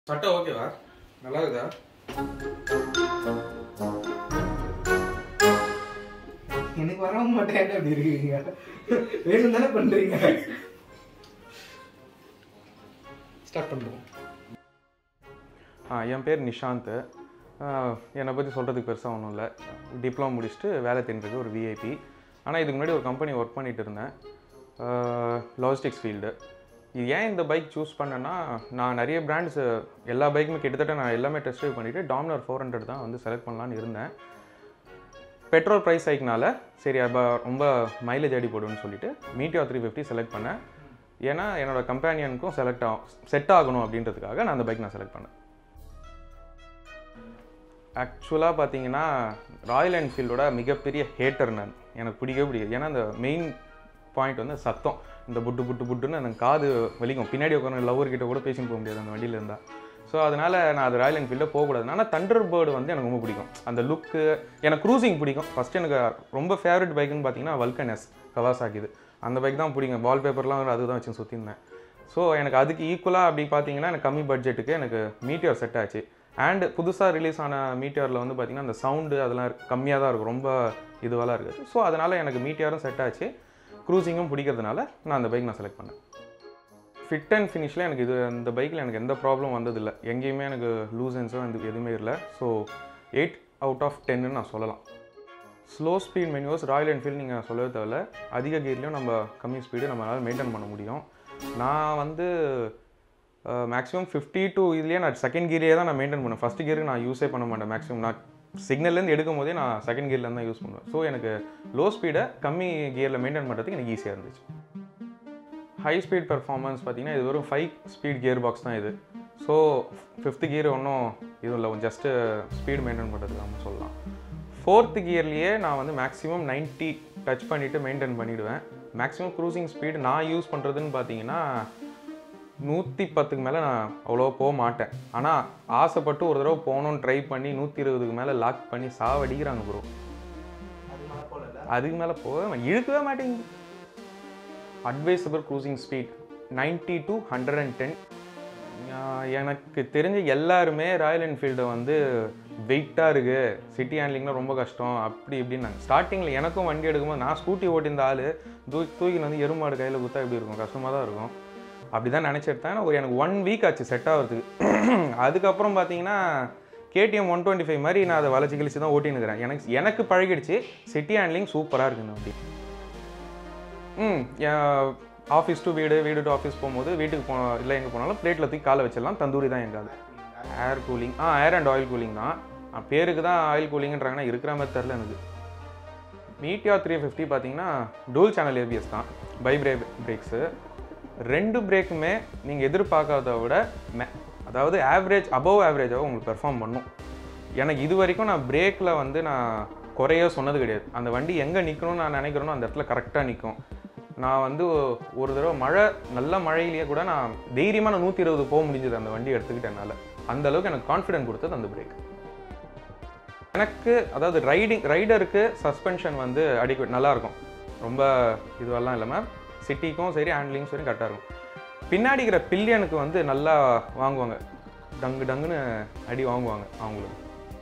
சட்டை ஓகேவா நல்லா இருக்குதா எனக்கு வர மாட்டேன் அப்படி இருக்கீங்க வேணும் தானே பண்றீங்க ஸ்டார்ட் பண்ணுவோம் ஆ என் பேர் நிஷாந்த் ஆ, என்னை பற்றி சொல்கிறதுக்கு பெருசாக ஒன்றும் இல்லை டிப்ளமோ முடிச்சுட்டு வேலை தேடிருக்கு ஒரு விஐபி ஆனால் இதுக்கு முன்னாடி ஒரு கம்பெனி ஒர்க் பண்ணிட்டு இருந்தேன் லாஜிஸ்டிக்ஸ் ஃபீல்டு இது ஏன் இந்த பைக் சூஸ் பண்ணேன்னா நான் நிறைய பிராண்ட்ஸ் எல்லா பைக்குமே கிட்டத்தட்ட நான் எல்லாமே டெஸ்ட் ட்ரைவ் பண்ணிவிட்டு டாமினர் ஃபோர் ஹண்ட்ரட் தான் வந்து செலக்ட் பண்ணலான்னு இருந்தேன் பெட்ரோல் ப்ரைஸ் ஹைக்னால சரி அப்போ ரொம்ப மைலேஜ் அடி போடுன்னு சொல்லிட்டு மீட்டியோ த்ரீ ஃபிஃப்டி செலக்ட் பண்ணேன் ஏன்னா என்னோட கம்பேனியனுக்கும் செலக்ட் ஆகும் செட் ஆகணும் அப்படின்றதுக்காக நான் அந்த பைக் நான் செலக்ட் பண்ணேன் ஆக்சுவலாக பார்த்தீங்கன்னா ராயல் என்ஃபீல்டோட மிகப்பெரிய ஹேட்டர் நான் எனக்கு பிடிக்கவே பிடிக்காது ஏன்னா அந்த மெயின் பாயிண்ட் வந்து சத்தம் இந்த புட்டு புட்டு புட்டுன்னு அந்த காது வலிக்கும் பின்னாடி உட்காந்து லவ்வர் கிட்ட கூட பேசின்னு போக முடியாது அந்த வண்டியில் இருந்தால் ஸோ அதனால் நான் அது ராயல் என்ஃபீல்டில் போகக்கூடாது ஆனால் தண்டர் பேர்டு வந்து எனக்கு ரொம்ப பிடிக்கும் அந்த லுக்கு எனக்கு க்ரூசிங் பிடிக்கும் ஃபஸ்ட்டு எனக்கு ரொம்ப ஃபேவரட் பைக்குன்னு பார்த்தீங்கன்னா வல்கனஸ் கவாசாக்கிது அந்த பைக் தான் பிடிக்கும் வால்பேப்பர்லாம் அதுதான் வச்சு சுற்றிருந்தேன் ஸோ எனக்கு அதுக்கு ஈக்குவலாக அப்படி பார்த்தீங்கன்னா எனக்கு கம்மி பட்ஜெட்டுக்கு எனக்கு மீட்டியர் செட் ஆச்சு அண்ட் புதுசாக ரிலீஸ் ஆன மீட்டியரில் வந்து பார்த்திங்கன்னா அந்த சவுண்டு அதெல்லாம் கம்மியாக தான் இருக்கும் ரொம்ப இதுவெல்லாம் இருக்குது ஸோ அதனால் எனக்கு மீட்டியரும் செட் ஆச்சு க்ரூசிங்கும் பிடிக்கிறதுனால நான் அந்த பைக் நான் செலக்ட் பண்ணேன் ஃபிட் அண்ட் ஃபினிஷில் எனக்கு இது இந்த பைக்கில் எனக்கு எந்த ப்ராப்ளம் வந்ததில்லை எங்கேயுமே எனக்கு லூசன்ஸோ அந்த எதுவுமே இல்லை ஸோ எயிட் அவுட் ஆஃப் டென்னு நான் சொல்லலாம் slow speed manoeuvres Royal Enfield நீங்கள் சொல்லவே தேவையில்ல அதிக கீர்லேயும் நம்ம கம்மி ஸ்பீடு நம்மளால் மெயின்டைன் பண்ண முடியும் நான் வந்து மேக்ஸிமம் ஃபிஃப்டி டூ இதுலேயே நான் செகண்ட் கியரே தான் நான் மெயின்டைன் பண்ணுவேன் ஃபஸ்ட் கியருக்கு நான் யூஸே பண்ண மாட்டேன் மேக்ஸிமம் நான் சிக்னல்லேருந்து எடுக்கும் போதே நான் செகண்ட் கியர்லேருந்து தான் யூஸ் பண்ணுவேன் ஸோ எனக்கு லோ ஸ்பீடை கம்மி கியரில் மெயின்டைன் பண்ணுறதுக்கு எனக்கு ஈஸியாக இருந்துச்சு ஹை ஸ்பீட் பெர்ஃபார்மன்ஸ் பார்த்தீங்கன்னா இது வெறும் ஃபைவ் ஸ்பீட் கியர் பாக்ஸ் தான் இது ஸோ ஃபிஃப்த் கியர் ஒன்றும் இது இல்லை ஜஸ்ட்டு ஸ்பீடு மெயின்டைன் பண்ணுறதுக்கு நம்ம சொல்லலாம் ஃபோர்த் கியர்லேயே நான் வந்து மேக்ஸிமம் 90 டச் பண்ணிவிட்டு மெயின்டைன் பண்ணிவிடுவேன் மேக்ஸிமம் க்ரூசிங் ஸ்பீடு நான் யூஸ் பண்ணுறதுன்னு பார்த்தீங்கன்னா நூற்றி பத்துக்கு மேலே நான் அவ்வளோவா போக மாட்டேன் ஆனால் ஆசைப்பட்டு ஒரு தடவை போகணுன்னு ட்ரை பண்ணி நூற்றி இருபதுக்கு மேலே லாக் பண்ணி சாவடிக்கிறாங்க ப்ரோ அதுக்கு மேலே போக இழுக்கவே மாட்டேங்குது advisable cruising speed 90 to hundred and ten எனக்கு தெரிஞ்ச எல்லாருமே ராயல் என்ஃபீல்டை வந்து வெயிட்டாக இருக்குது சிட்டி ஹேண்ட்லிங்லாம் ரொம்ப கஷ்டம் அப்படி இப்படின்னாங்க ஸ்டார்டிங்கில் எனக்கும் வண்டி எடுக்கும்போது நான் ஸ்கூட்டி ஓட்டியிருந்த ஆள் தூக்கி தூக்கின்னு வந்து எருமாடு கையில் குத்தா எப்படி இருக்கும் கஷ்டமாக தான் இருக்கும் அப்படி தான் நினச்சிருந்தேன் ஒரு எனக்கு ஒன் வீக் ஆச்சு செட் ஆகிறதுக்கு அதுக்கப்புறம் பார்த்தீங்கன்னா கேடிஎம் ஒன் டுவெண்ட்டி ஃபைவ் மாதிரி நான் அதை வளைச்சி கிழிச்சு தான் ஓட்டின்னு இருக்கிறேன் எனக்கு எனக்கு பழகிடுச்சு சிட்டி ஹேண்ட்லிங் சூப்பராக இருக்குது இந்த வண்டி ம் ஆஃபீஸ் டு வீடு வீடு டு ஆஃபீஸ் போகும்போது வீட்டுக்கு போ இல்லை எங்கே போனாலும் பிளேட்டில் தூக்கி காலை வச்சிடலாம் தந்தூரி தான் எங்காது ஏர் கூலிங் ஆ ஏர் அண்ட் ஆயில் கூலிங் தான் ஆ, பேருக்கு தான் ஆயில் கூலிங்ன்றாங்கன்னா இருக்கிற மாதிரி தெரில எனக்கு மீட்டியா த்ரீ ஃபிஃப்டி பார்த்தீங்கன்னா டூல் சேனல் ஏபிஎஸ் தான் பை பிரே பிரேக்ஸு ரெண்டு பிரேக்குமே நீங்கள் எதிர்பார்க்காத விட மே அதாவது ஆவரேஜ் அபவ் ஆவரேஜாக உங்களுக்கு பெர்ஃபார்ம் பண்ணும் எனக்கு இது வரைக்கும் நான் பிரேக்கில் வந்து நான் குறைய சொன்னது கிடையாது அந்த வண்டி எங்கே நிற்கணும்னு நான் நினைக்கிறேனோ அந்த இடத்துல கரெக்டாக நிற்கும் நான் வந்து ஒரு தடவை மழை நல்ல மழையிலேயே கூட நான் தைரியமாக நான் நூற்றி இருபது போக முடிஞ்சது அந்த வண்டி எடுத்துக்கிட்டனால அந்த அளவுக்கு எனக்கு கான்ஃபிடென்ட் கொடுத்தது அந்த பிரேக் எனக்கு அதாவது ரைடிங் ரைடருக்கு சஸ்பென்ஷன் வந்து அடிக்குவேட் நல்லாயிருக்கும் ரொம்ப இதுவெல்லாம் இல்லாமல் சிட்டிக்கும் சரி ஹேண்ட்லிங்கும் சரி கரெக்டாக இருக்கும் பின்னாடி இருக்கிற பில்லியனுக்கு வந்து நல்லா வாங்குவாங்க டங்கு டங்குன்னு அடி வாங்குவாங்க அவங்களுக்கு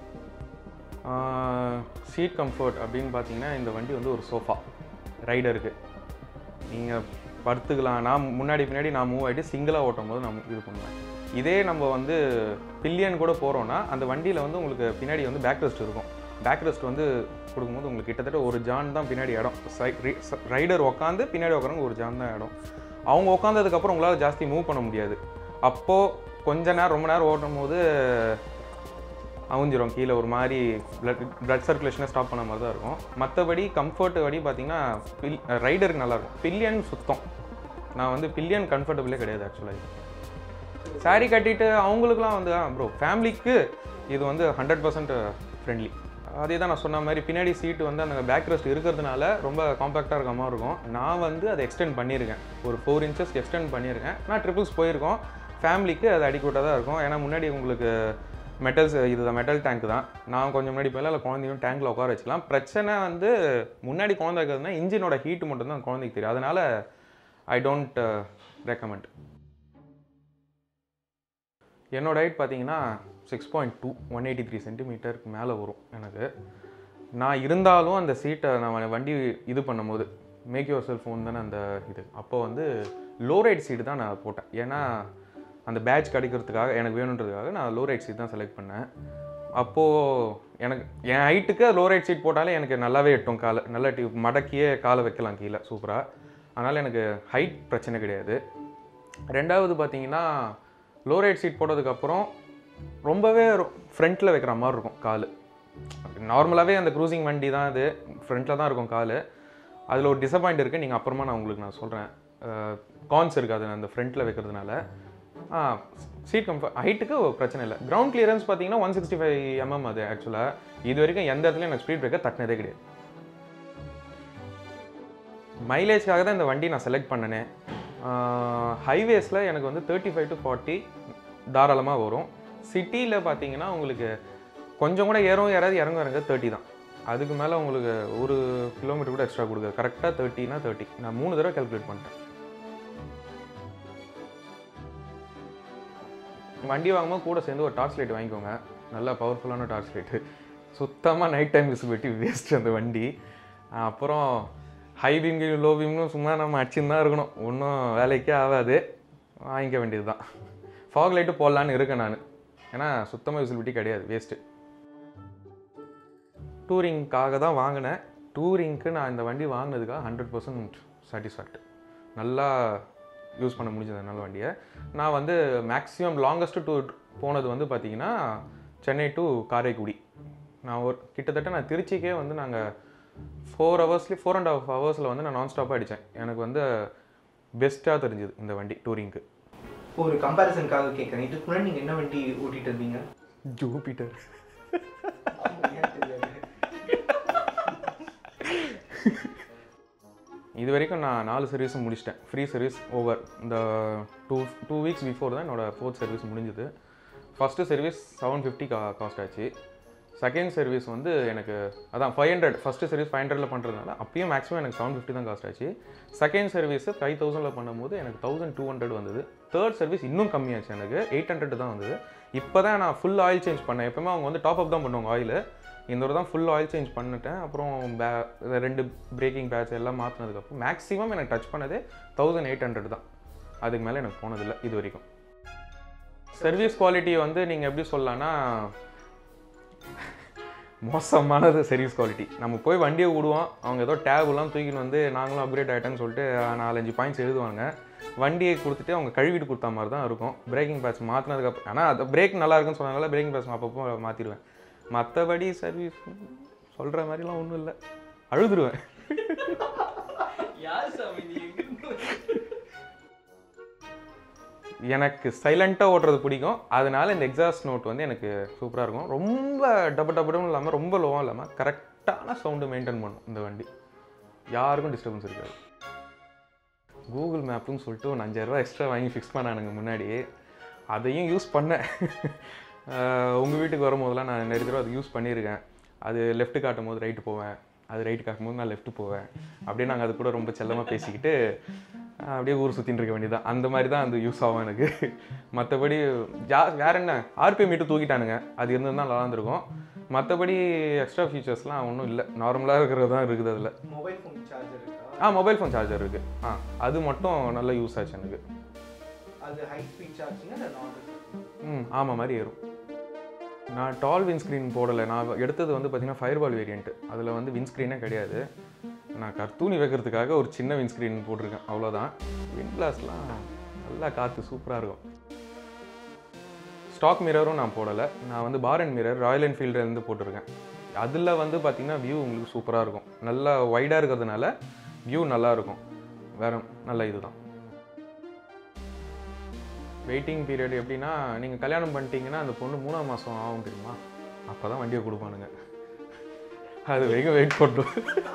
சீட் கம்ஃபர்ட் அப்படின்னு பார்த்தீங்கன்னா இந்த வண்டி வந்து ஒரு சோஃபா ரைடருக்கு நீங்கள் படுத்துக்கலாம் நான் முன்னாடி பின்னாடி நான் மூவ் ஆகிட்டு சிங்கிளாக ஓட்டும் போது நான் இது பண்ணுவேன் இதே நம்ம வந்து பில்லியன் கூட போகிறோன்னா அந்த வண்டியில் வந்து உங்களுக்கு பின்னாடி வந்து பேக் ரெஸ்ட் இருக்கும் பேக் ரெஸ்ட் வந்து கொடுக்கும்போது உங்களுக்கு கிட்டத்தட்ட ஒரு ஜான் தான் பின்னாடி இடம் ரைடர் உட்காந்து பின்னாடி உட்காரங்க ஒரு ஜான் தான் இடம் அவங்க உட்காந்ததுக்கப்புறம் உங்களால் ஜாஸ்தி மூவ் பண்ண முடியாது அப்போது கொஞ்ச நேரம் ரொம்ப நேரம் ஓட்டும் போது அவுஞ்சிரும் கீழே ஒரு மாதிரி பிளட் பிளட் சர்க்குலேஷனை ஸ்டாப் பண்ண மாதிரி தான் இருக்கும் மற்றபடி கம்ஃபர்ட் படி பார்த்தீங்கன்னா பில் ரைடருக்கு நல்லாயிருக்கும் பில்லியன் சுத்தம் நான் வந்து பில்லியன் கம்ஃபர்டபுளே கிடையாது ஆக்சுவலாக சாரி கட்டிட்டு அவங்களுக்குலாம் வந்து ப்ரோ ஃபேமிலிக்கு இது வந்து ஹண்ட்ரட் பர்சன்ட் ஃப்ரெண்ட்லி அதே தான் நான் சொன்ன மாதிரி பின்னாடி சீட்டு வந்து அந்த பேக் ரெஸ்ட் இருக்கிறதுனால ரொம்ப காம்பேக்டாக இருக்க மாதிரி இருக்கும் நான் வந்து அதை எக்ஸ்டெண்ட் பண்ணியிருக்கேன் ஒரு ஃபோர் இன்ச்சஸ் எக்ஸ்டெண்ட் பண்ணியிருக்கேன் நான் ட்ரிபிள்ஸ் போயிருக்கோம் ஃபேமிலிக்கு அது அடிக்கூட்டாக தான் இருக்கும் ஏன்னா முன்னாடி உங்களுக்கு மெட்டல்ஸ் இதுதான் மெட்டல் டேங்க் தான் நான் கொஞ்சம் முன்னாடி போயில இல்லை குழந்தையும் டேங்க்கில் உட்கார வச்சுக்கலாம் பிரச்சனை வந்து முன்னாடி குழந்தை இருக்கிறதுனா இன்ஜினோட ஹீட் மட்டும் தான் குழந்தைக்கு தெரியும் அதனால் ஐ டோன்ட் ரெக்கமெண்ட் என்னோட ஹைட் பார்த்தீங்கன்னா six point two one eighty three சென்டிமீட்டருக்கு மேலே வரும் எனக்கு நான் இருந்தாலும் அந்த சீட்டை நான் வண்டி இது பண்ணும்போது மேக் யுவர் செல் ஃபோன் தானே அந்த இது அப்போ வந்து லோ ரைட் சீட்டு தான் நான் போட்டேன் ஏன்னா அந்த பேட்ச் கிடைக்கிறதுக்காக எனக்கு வேணுன்றதுக்காக நான் லோ ரைட் சீட் தான் செலக்ட் பண்ணேன் அப்போது எனக்கு என் ஹைட்டுக்கு லோ ரைட் சீட் போட்டாலே எனக்கு நல்லாவே எட்டும் காலை நல்லா டி மடக்கியே காலை வைக்கலாம் கீழே சூப்பராக அதனால் எனக்கு ஹைட் பிரச்சனை கிடையாது ரெண்டாவது பார்த்தீங்கன்னா லோ ரைட் சீட் போட்டதுக்கப்புறம் ரொம்பவே ஃப்ரண்ட்டில் வைக்கிற மாதிரி இருக்கும் கால் நார்மலாகவே அந்த க்ரூசிங் வண்டி தான் இது ஃப்ரண்ட்டில் தான் இருக்கும் கால் அதில் ஒரு டிசப்பாயிண்ட் இருக்குது நீங்கள் அப்புறமா நான் உங்களுக்கு நான் சொல்கிறேன் கான்ஸ் இருக்குது அது அந்த ஃப்ரண்ட்டில் வைக்கிறதுனால சீட் கம்ஃபர்ட் ஹைட்டுக்கு பிரச்சனை இல்லை கிரவுண்ட் கிளியரன்ஸ் பார்த்தீங்கன்னா ஒன் சிக்ஸ்டி ஃபைவ் எம்எம் அது ஆக்சுவலாக இது வரைக்கும் எந்த இடத்துலையும் எனக்கு ஸ்பீட் பிரேக்கர் தட்டினதே கிடையாது மைலேஜ்க்காக தான் இந்த வண்டி நான் செலக்ட் பண்ணினேன் ஹைவேஸில் எனக்கு வந்து தேர்ட்டி ஃபைவ் டு ஃபார்ட்டி தாராளமாக வரும் சிட்டியில் பார்த்தீங்கன்னா உங்களுக்கு கொஞ்சம் கூட ஏறும் யாராவது இறங்கும் இறங்க தேர்ட்டி தான் அதுக்கு மேலே உங்களுக்கு ஒரு கிலோமீட்டர் கூட எக்ஸ்ட்ரா கொடுக்குது கரெக்டாக தேர்ட்டினா தேர்ட்டி நான் மூணு தடவை கால்குலேட் பண்ணிட்டேன் வண்டி வாங்கும்போது கூட சேர்ந்து ஒரு டார்ச் லைட் வாங்கிக்கோங்க நல்லா பவர்ஃபுல்லான டார்ச் லைட்டு சுத்தமாக நைட் டைம் விசிபிலிட்டி வேஸ்ட் அந்த வண்டி அப்புறம் ஹை பீம் லோ பீம்னு சும்மா நம்ம அடிச்சுன்னு தான் இருக்கணும் ஒன்றும் வேலைக்கே ஆகாது வாங்கிக்க வேண்டியது தான் ஃபாக் லைட்டு போடலான்னு இருக்கேன் நான் ஏன்னா சுத்தமாக விசிபிலிட்டி கிடையாது வேஸ்ட்டு டூரிங்க்காக தான் வாங்கினேன் டூரிங்க்கு நான் இந்த வண்டி வாங்கினதுக்காக ஹண்ட்ரட் பர்சன்ட் சாட்டிஸ்ஃபேக்ட் நல்லா யூஸ் பண்ண முடிஞ்சது நல்ல வண்டியை நான் வந்து மேக்ஸிமம் லாங்கஸ்ட் டூர் போனது வந்து பார்த்தீங்கன்னா சென்னை டு காரைக்குடி நான் ஒரு கிட்டத்தட்ட நான் திருச்சிக்கே வந்து நாங்கள் ஃபோர் ஹவர்ஸ்லேயே ஃபோர் அண்ட் ஹாஃப் ஹவர்ஸில் வந்து நான் நான் ஸ்டாப்பாக அடித்தேன் எனக்கு வந்து பெஸ்ட்டாக தெரிஞ்சுது இந்த வண்டி டூரிங்க்கு ஒரு கம்பேரிசனுக்காக கேட்குறேன் இதுக்கு முன்னாடி நீங்கள் என்ன வண்டி ஓட்டிட்டு இருந்தீங்க ஜூபிட்டர் இது வரைக்கும் நான் நாலு சர்வீஸும் முடிச்சிட்டேன் ஃப்ரீ சர்வீஸ் ஓவர் இந்த டூ டூ வீக்ஸ் பிஃபோர் தான் என்னோட ஃபோர்த் சர்வீஸ் முடிஞ்சுது ஃபஸ்ட்டு சர்வீஸ் செவன் ஃபிஃப்டி கா காஸ்ட் ஆச்சு செகண்ட் சர்வீஸ் வந்து எனக்கு அதான் five hundred first service five ஹண்ட்ரடில் பண்ணுறதுனால அப்பயும் மேக்ஸிமம் எனக்கு செவன் ஃபிஃப்டி தான் காஸ்ட் ஆச்சு செகண்ட் சர்வீஸ் ஃபைவ் தௌசண்டில் பண்ணும்போது எனக்கு தௌசண்ட் டூ ஹண்ட்ரட் வந்தது தேர்ட் சர்வீஸ் இன்னும் கம்மியாச்சு எனக்கு எயிட் ஹண்ட்ரட் தான் வந்தது இப்போ தான் நான் ஃபுல் ஆயில் சேஞ்ச் பண்ணேன் எப்பவுமே அவங்க வந்து டாப் அப் தான் பண்ணுவாங்க ஆயில் இந்த ஒரு தான் ஃபுல் ஆயில் சேஞ்ச் பண்ணிட்டேன் அப்புறம் பே ரெண்டு பிரேக்கிங் பேட்ச் எல்லாம் மாற்றினதுக்கப்புறம் மேக்ஸிமம் எனக்கு டச் பண்ணதே தௌசண்ட் எயிட் ஹண்ட்ரட் தான் அதுக்கு மேலே எனக்கு போனதில்லை இது வரைக்கும் சர்வீஸ் குவாலிட்டி வந்து நீங்கள் எப்படி சொல்லலாம்னா மோசமானது சர்வீஸ் குவாலிட்டி நம்ம போய் வண்டியை விடுவோம் அவங்க ஏதோ டேப்லாம் தூக்கின்னு வந்து நாங்களும் அப்கிரேட் ஆகிட்டேன்னு சொல்லிட்டு நாலஞ்சு பாயிண்ட்ஸ் எழுதுவாங்க வண்டியை கொடுத்துட்டு அவங்க கழுவிட்டு கொடுத்த மாதிரி தான் இருக்கும் பிரேக்கிங் பேட்ச் மாற்றினதுக்கப்புறம் ஆனால் அது பிரேக் நல்லா இருக்குன்னு சொன்னதுனால பிரேக்கிங் பேட்ச் அப்பப்போ மாற்றிடுவேன் மற்றபடி சர்வீஸ் சொல்கிற மாதிரிலாம் ஒன்றும் இல்லை அழுதுருவேன் எனக்கு சைலண்ட்டாக ஓட்டுறது பிடிக்கும் அதனால இந்த எக்ஸாஸ்ட் நோட் வந்து எனக்கு சூப்பராக இருக்கும் ரொம்ப டபு டபுடும் இல்லாமல் ரொம்ப லோவாக இல்லாமல் கரெக்டான சவுண்டு மெயின்டைன் பண்ணும் இந்த வண்டி யாருக்கும் டிஸ்டர்பன்ஸ் இருக்காது கூகுள் மேப்புன்னு சொல்லிட்டு ஒரு அஞ்சாயிரரூவா எக்ஸ்ட்ரா வாங்கி ஃபிக்ஸ் பண்ணானுங்க முன்னாடி அதையும் யூஸ் பண்ணேன் உங்கள் வீட்டுக்கு வரும்போதெல்லாம் நான் நிறைய தடவை அதை யூஸ் பண்ணியிருக்கேன் அது லெஃப்ட் காட்டும் போது ரைட்டு போவேன் அது ரைட்டு காட்டும் போது நான் லெஃப்ட் போவேன் அப்படியே நாங்கள் அது கூட ரொம்ப செல்லமாக பேசிக்கிட்டு அப்படியே ஊர் சுற்றின்னு இருக்க வேண்டியதான் அந்த மாதிரி தான் அது யூஸ் ஆகும் எனக்கு மற்றபடி ஜா வேற என்ன ஆர்பிஎம் மீட்டு தூக்கிட்டானுங்க அது இருந்திருந்தா நல்லா இருந்திருக்கும் மற்றபடி எக்ஸ்ட்ரா ஃபீச்சர்ஸ்லாம் ஒன்றும் இல்லை நார்மலாக இருக்கிறது தான் இருக்குது அதில் மொபைல் ஃபோன் சார்ஜர் இருக்கா ஆ மொபைல் ஃபோன் சார்ஜர் இருக்குது ஆ அது மட்டும் நல்லா யூஸ் ஆச்சு எனக்கு அது ஹை ஸ்பீட் சார்ஜிங்க இல்லை நார்மல் ம் ஆமாம் மாதிரி ஏறும் நான் டால் விண்ஸ்க்ரீன் போடலை நான் எடுத்தது வந்து பார்த்தீங்கன்னா ஃபயர்பால் வேரியண்ட்டு அதில் வந்து விண்ஸ்க்ரீனே கிடையாது நான் கர்த்தூணி வைக்கிறதுக்காக ஒரு சின்ன விண்ஸ்க்ரீன் போட்டிருக்கேன் அவ்வளோதான் விண்ட் கிளாஸ்லாம் நல்லா காற்று சூப்பராக இருக்கும் ஸ்டாக் மிரரும் நான் போடலை நான் வந்து பார் அண்ட் மிரர் ராயல் என்ஃபீல்டுலேருந்து போட்டிருக்கேன் அதில் வந்து பார்த்தீங்கன்னா வியூ உங்களுக்கு சூப்பராக இருக்கும் நல்லா வைடாக இருக்கிறதுனால வியூ நல்லா இருக்கும் வேற நல்ல இதுதான் வெயிட்டிங் பீரியட் எப்படின்னா நீங்கள் கல்யாணம் பண்ணிட்டீங்கன்னா அந்த பொண்ணு மூணாம் மாதம் ஆகும் தெரியுமா அப்போ தான் வண்டியை கொடுப்பானுங்க அது வரைக்கும் வெயிட் பண்ணும்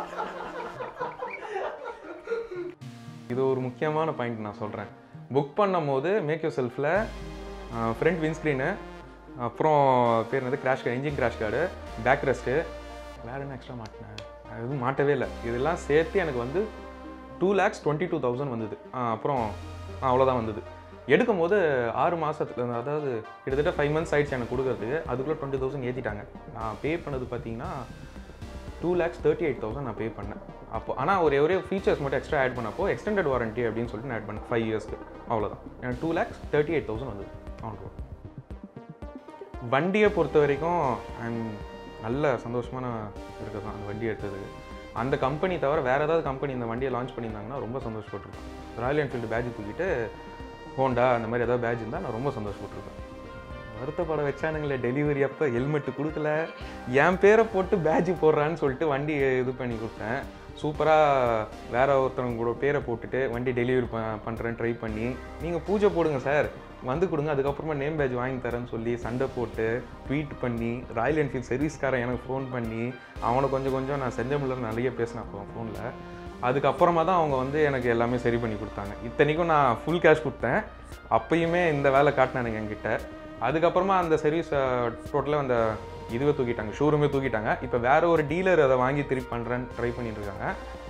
இது ஒரு முக்கியமான பாயிண்ட் நான் சொல்கிறேன் புக் பண்ணும் போது மேக் யூ செல்ஃபில் ஃப்ரண்ட் விண்ஸ்க்ரீனு அப்புறம் பேர் என்னது crash guard engine crash guard back rest வேறு என்ன எக்ஸ்ட்ரா மாட்டினேன் அது எதுவும் மாட்டவே இல்லை இதெல்லாம் சேர்த்து எனக்கு வந்து two lakhs twenty two thousand வந்தது ஆ, அப்புறம் ஆ, அவ்வளோதான் வந்தது எடுக்கும் போது ஆறு மாதத்துல அதாவது கிட்டத்தட்ட ஃபைவ் மந்த்ஸ் ஆயிடுச்சு எனக்கு கொடுக்கறதுக்கு அதுக்குள்ளே டுவெண்ட்டி தௌசண்ட் ஏற்றிட்டாங்க நான் பே பண்ணது பார்த்தீங்கன்னா two lakhs thirty eight thousand நான் பே பண்ணேன் அப்போ ஆனால் ஒரே ஒரே ஃபீச்சர்ஸ் மட்டும் எக்ஸ்ட்ரா ஆட் பண்ணப்போ எக்ஸ்டெண்டட் வாரண்டி அப்படின்னு சொல்லிட்டு நான் ஆட் பண்ணேன் ஃபைவ் இயர்ஸ்க்கு அவ்வளோதான் எனக்கு two lakhs thirty eight thousand வந்தது ஆன் வண்டியை பொறுத்த வரைக்கும் அண்ட் நல்ல சந்தோஷமான இருக்குது தான் அந்த வண்டி எடுத்ததுக்கு அந்த கம்பெனி தவிர வேறு ஏதாவது கம்பெனி இந்த வண்டியை லான்ச் பண்ணியிருந்தாங்கன்னா ரொம்ப சந்தோஷப்பட்டிருப்பேன் ராயல் என்ஃபீல்டு பேட்ச் தூக்கிட்டு ஹோண்டா அந்த மாதிரி ஏதாவது பேட்ச் இருந்தால் நான் ரொம்ப சந்தோஷப்பட்டிருப்பேன் வருத்தப்பட வச்சானுங்களே டெலிவரி அப்போ ஹெல்மெட்டு கொடுக்கல என் பேரை போட்டு பேட்ஜ் போடுறான்னு சொல்லிட்டு வண்டி இது பண்ணி கொடுத்தேன் சூப்பராக வேற ஒருத்தவங்க கூட பேரை போட்டுட்டு வண்டி டெலிவரி ப பண்ணுறேன் ட்ரை பண்ணி நீங்கள் பூஜை போடுங்க சார் வந்து கொடுங்க அதுக்கப்புறமா நேம் பேட்ச் வாங்கி தரேன்னு சொல்லி சண்டை போட்டு ட்வீட் பண்ணி ராயல் என்ஃபீல்ட் சர்வீஸ்காரன் எனக்கு ஃபோன் பண்ணி அவனை கொஞ்சம் கொஞ்சம் நான் செஞ்ச முடியல நிறைய பேசினேன் அப்போ ஃபோனில் அதுக்கப்புறமா தான் அவங்க வந்து எனக்கு எல்லாமே சரி பண்ணி கொடுத்தாங்க இத்தனைக்கும் நான் ஃபுல் கேஷ் கொடுத்தேன் அப்பயுமே இந்த வேலை காட்டினானுங்க என்கிட்ட அதுக்கப்புறமா அந்த சர்வீஸ் டோட்டலாக அந்த இதுவே தூக்கிட்டாங்க ஷோரூமே தூக்கிட்டாங்க இப்போ வேற ஒரு டீலர் அதை வாங்கி திருப்பி பண்ணுறேன்னு ட்ரை பண்ணிட்டு இருக்காங்க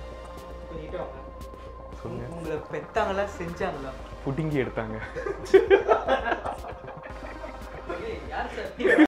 உங்களை பெத்தாங்களா செஞ்சாங்களா புடுங்கி எடுத்தாங்க யார் சார்